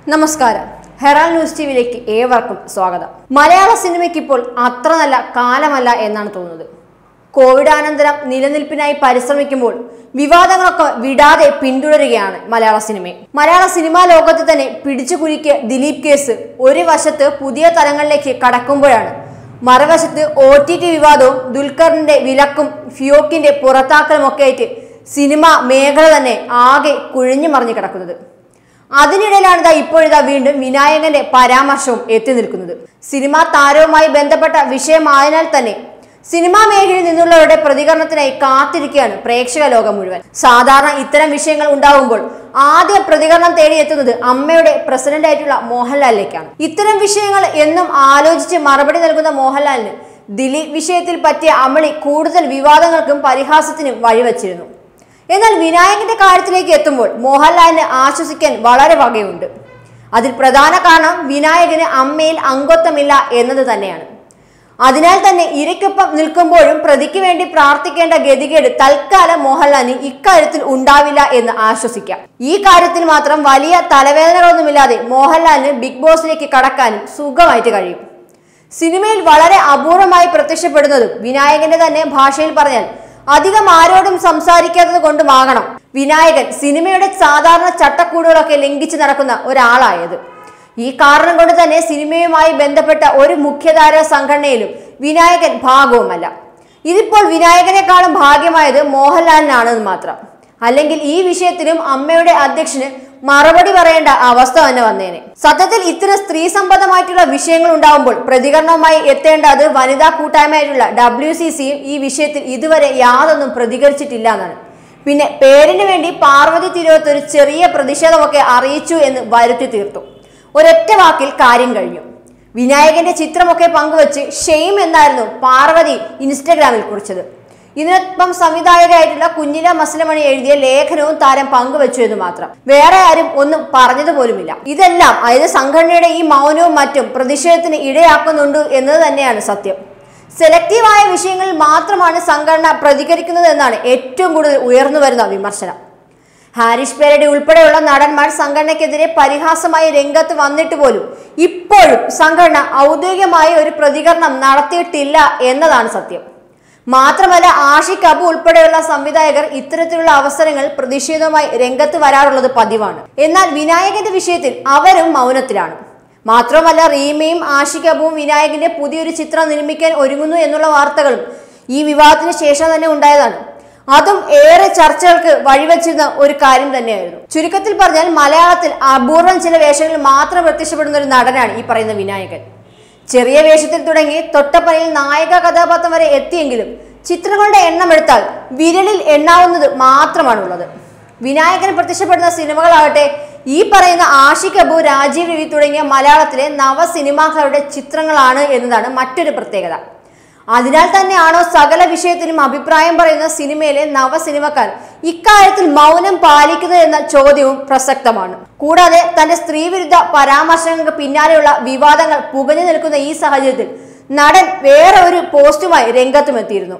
നമസ്കാരം ഹെറാൾ ന്യൂസ് ടിവിയിലേക്ക് ഏവർക്കും സ്വാഗതം മലയാള സിനിമയ്ക്ക് ഇപ്പോൾ അത്ര നല്ല കാലമല്ല എന്നാണ് തോന്നുന്നത് കോവിഡാനന്തരം നിലനിൽപ്പിനായി പരിശ്രമിക്കുമ്പോൾ വിവാദങ്ങളൊക്കെ വിടാതെ പിന്തുടരുകയാണ് മലയാള സിനിമയെ മലയാള സിനിമാ ലോകത്ത് തന്നെ പിടിച്ചുകുലുക്കിയ ദിലീപ് കേസ് ഒരു വശത്ത് പുതിയ തലങ്ങളിലേക്ക് കടക്കുമ്പോഴാണ് മറുവശത്ത് ഒ ടി ടി വിവാദവും ദുൽഖറിന്റെ വിലക്കും ഫിയോക്കിന്റെ പുറത്താക്കലും ഒക്കെ ആയിട്ട് സിനിമ മേഖല തന്നെ ആകെ കുഴിഞ്ഞു മറിഞ്ഞു കിടക്കുന്നത് അതിനിടയിലാണ് ഇതാ ഇപ്പോഴിതാ വീണ്ടും വിനായകന്റെ പരാമർശവും എത്തി നിൽക്കുന്നത് സിനിമാ താരവുമായി ബന്ധപ്പെട്ട വിഷയമായതിനാൽ തന്നെ സിനിമാ മേഖലയിൽ നിന്നുള്ളവരുടെ പ്രതികരണത്തിനായി കാത്തിരിക്കുകയാണ് പ്രേക്ഷക ലോകം മുഴുവൻ സാധാരണ ഇത്തരം വിഷയങ്ങൾ ഉണ്ടാകുമ്പോൾ ആദ്യ പ്രതികരണം തേടിയെത്തുന്നത് അമ്മയുടെ പ്രസിഡന്റ് ആയിട്ടുള്ള മോഹൻലാലിലേക്കാണ് ഇത്തരം വിഷയങ്ങൾ എന്നും ആലോചിച്ച് മറുപടി നൽകുന്ന മോഹൻലാലിന് ദിലീപ് വിഷയത്തിൽ പറ്റിയ അമളി കൂടുതൽ വിവാദങ്ങൾക്കും പരിഹാസത്തിനും വഴിവച്ചിരുന്നു എന്നാൽ വിനായകന്റെ കാര്യത്തിലേക്ക് എത്തുമ്പോൾ മോഹൻലാലിന് ആശ്വസിക്കാൻ വളരെ വകയുണ്ട് അതിൽ പ്രധാന കാരണം വിനായകന് അമ്മയിൽ അംഗത്വമില്ല എന്നത് തന്നെയാണ് അതിനാൽ തന്നെ ഇരയ്ക്കൊപ്പം നിൽക്കുമ്പോഴും പ്രതിക്ക് വേണ്ടി പ്രാർത്ഥിക്കേണ്ട ഗതികേട് തൽക്കാലം മോഹൻലാലിന് ഇക്കാര്യത്തിൽ ഉണ്ടാവില്ല എന്ന് ആശ്വസിക്കാം ഈ കാര്യത്തിൽ മാത്രം വലിയ തലവേദനകളൊന്നുമില്ലാതെ മോഹൻലാലിന് ബിഗ് ബോസിലേക്ക് കടക്കാനും സുഖമായിട്ട് കഴിയും സിനിമയിൽ വളരെ അപൂർവമായി പ്രത്യക്ഷപ്പെടുന്നതും വിനായകന്റെ തന്നെ ഭാഷയിൽ പറഞ്ഞാൽ അധികം ആരോടും സംസാരിക്കാത്തത് കൊണ്ടുമാകണം വിനായകൻ സിനിമയുടെ സാധാരണ ചട്ടക്കൂടുകളൊക്കെ ലംഘിച്ച് നടക്കുന്ന ഒരാളായത് ഈ കാരണം കൊണ്ട് തന്നെ സിനിമയുമായി ബന്ധപ്പെട്ട ഒരു മുഖ്യധാര സംഘടനയിലും വിനായകൻ ഭാഗവുമല്ല ഇതിപ്പോൾ വിനായകനേക്കാളും ഭാഗ്യമായത് മോഹൻലാലിനാണെന്ന് മാത്രം അല്ലെങ്കിൽ ഈ വിഷയത്തിലും അമ്മയുടെ അധ്യക്ഷന് മറുപടി പറയേണ്ട അവസ്ഥ തന്നെ വന്നേനെ സത്യത്തിൽ ഇത്തരം സ്ത്രീ സംബന്ധമായിട്ടുള്ള വിഷയങ്ങൾ ഉണ്ടാവുമ്പോൾ പ്രതികരണവുമായി എത്തേണ്ട അത് വനിതാ കൂട്ടായ്മയായിട്ടുള്ള ഡബ്ല്യു സി സിയും ഈ വിഷയത്തിൽ ഇതുവരെ യാതൊന്നും പ്രതികരിച്ചിട്ടില്ല എന്നാണ് പിന്നെ പേരിന് വേണ്ടി പാർവതി തിരുവത്ത് ഒരു ചെറിയ പ്രതിഷേധമൊക്കെ അറിയിച്ചു എന്ന് വരുത്തി തീർത്തു ഒരൊറ്റ വാക്കിൽ കാര്യം കഴിഞ്ഞു വിനായകന്റെ ചിത്രമൊക്കെ പങ്കുവച്ച് ഷെയിം എന്നായിരുന്നു പാർവതി ഇൻസ്റ്റഗ്രാമിൽ കുറിച്ചത് ഇതിനൊപ്പം സംവിധായകരായിട്ടുള്ള കുഞ്ഞില മസ്ലമണി എഴുതിയ ലേഖനവും താരം പങ്കുവച്ചു എന്ന് മാത്രം വേറെ ആരും ഒന്നും പറഞ്ഞത് പോലുമില്ല ഇതെല്ലാം അതായത് സംഘടനയുടെ ഈ മൗനവും മറ്റും പ്രതിഷേധത്തിന് ഇടയാക്കുന്നുണ്ട് എന്നത് തന്നെയാണ് സത്യം സെലക്റ്റീവായ വിഷയങ്ങളിൽ മാത്രമാണ് സംഘടന പ്രതികരിക്കുന്നത് എന്നാണ് ഏറ്റവും കൂടുതൽ ഉയർന്നു വരുന്ന വിമർശനം ഹാരിഷ് പേരടി ഉൾപ്പെടെയുള്ള നടന്മാർ സംഘടനയ്ക്കെതിരെ പരിഹാസമായി രംഗത്ത് വന്നിട്ട് പോലും ഇപ്പോഴും സംഘടന ഔദ്യോഗികമായ ഒരു പ്രതികരണം നടത്തിയിട്ടില്ല എന്നതാണ് സത്യം മാത്രമല്ല ആഷിഖ് അബു ഉൾപ്പെടെയുള്ള സംവിധായകർ ഇത്തരത്തിലുള്ള അവസരങ്ങൾ പ്രതിഷേധവുമായി രംഗത്ത് വരാറുള്ളത് പതിവാണ് എന്നാൽ വിനായകന്റെ വിഷയത്തിൽ അവരും മൗനത്തിലാണ് മാത്രമല്ല റീമയും ആഷിഖ് അബുവും വിനായകന്റെ പുതിയൊരു ചിത്രം നിർമ്മിക്കാൻ ഒരുങ്ങുന്നു എന്നുള്ള വാർത്തകളും ഈ വിവാദത്തിന് ശേഷം തന്നെ ഉണ്ടായതാണ് അതും ഏറെ ചർച്ചകൾക്ക് വഴിവെച്ചിരുന്ന ഒരു കാര്യം തന്നെയായിരുന്നു ചുരുക്കത്തിൽ പറഞ്ഞാൽ മലയാളത്തിൽ അപൂർവം ചില വേഷങ്ങളിൽ മാത്രം പ്രത്യക്ഷപ്പെടുന്ന ഒരു നടനാണ് ഈ പറയുന്ന വിനായകൻ ചെറിയ വേഷത്തിൽ തുടങ്ങി തൊട്ടപ്പനയിൽ നായക കഥാപാത്രം വരെ എത്തിയെങ്കിലും ചിത്രങ്ങളുടെ എണ്ണം എടുത്താൽ വിരലിൽ എണ്ണാവുന്നത് മാത്രമാണുള്ളത് വിനായകൻ പ്രത്യക്ഷപ്പെടുന്ന സിനിമകളാകട്ടെ ഈ പറയുന്ന ആഷിഖ് അബു രാജീവ് രവി തുടങ്ങിയ മലയാളത്തിലെ നവ സിനിമാക്കാരുടെ ചിത്രങ്ങളാണ് എന്നതാണ് മറ്റൊരു പ്രത്യേകത അതിനാൽ തന്നെയാണോ സകല വിഷയത്തിലും അഭിപ്രായം പറയുന്ന സിനിമയിലെ നവ സിനിമക്കാർ ഇക്കാര്യത്തിൽ മൗനം പാലിക്കുന്നത് എന്ന ചോദ്യവും പ്രസക്തമാണ് കൂടാതെ തന്റെ സ്ത്രീവിരുദ്ധ പരാമർശങ്ങൾക്ക് പിന്നാലെയുള്ള വിവാദങ്ങൾ പുകഞ്ഞു നിൽക്കുന്ന ഈ സാഹചര്യത്തിൽ നടൻ വേറെ ഒരു പോസ്റ്റുമായി രംഗത്തുമെത്തിയിരുന്നു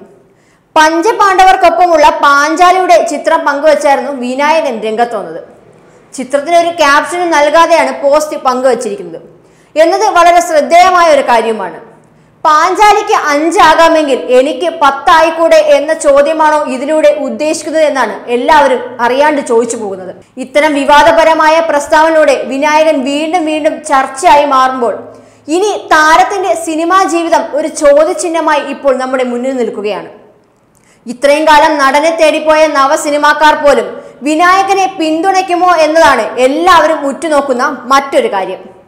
പഞ്ചപാണ്ഡവർക്കൊപ്പമുള്ള പാഞ്ചാലിയുടെ ചിത്രം പങ്കുവച്ചായിരുന്നു വിനായകൻ രംഗത്ത് വന്നത് ചിത്രത്തിന് ഒരു ക്യാപ്ഷനും നൽകാതെയാണ് പോസ്റ്റ് പങ്കുവച്ചിരിക്കുന്നത് എന്നത് വളരെ ശ്രദ്ധേയമായ ഒരു കാര്യമാണ് പാഞ്ചാലിക്ക് അഞ്ചാകാമെങ്കിൽ എനിക്ക് പത്തായിക്കൂടെ എന്ന ചോദ്യമാണോ ഇതിലൂടെ ഉദ്ദേശിക്കുന്നത് എന്നാണ് എല്ലാവരും അറിയാണ്ട് ചോദിച്ചു പോകുന്നത് ഇത്തരം വിവാദപരമായ പ്രസ്താവനയിലൂടെ വിനായകൻ വീണ്ടും വീണ്ടും ചർച്ചയായി മാറുമ്പോൾ ഇനി താരത്തിന്റെ സിനിമാ ജീവിതം ഒരു ചോദ്യചിഹ്നമായി ഇപ്പോൾ നമ്മുടെ മുന്നിൽ നിൽക്കുകയാണ് ഇത്രയും കാലം നടനെ തേടിപ്പോയ നവ സിനിമാക്കാർ പോലും വിനായകനെ പിന്തുണയ്ക്കുമോ എന്നതാണ് എല്ലാവരും ഉറ്റുനോക്കുന്ന മറ്റൊരു കാര്യം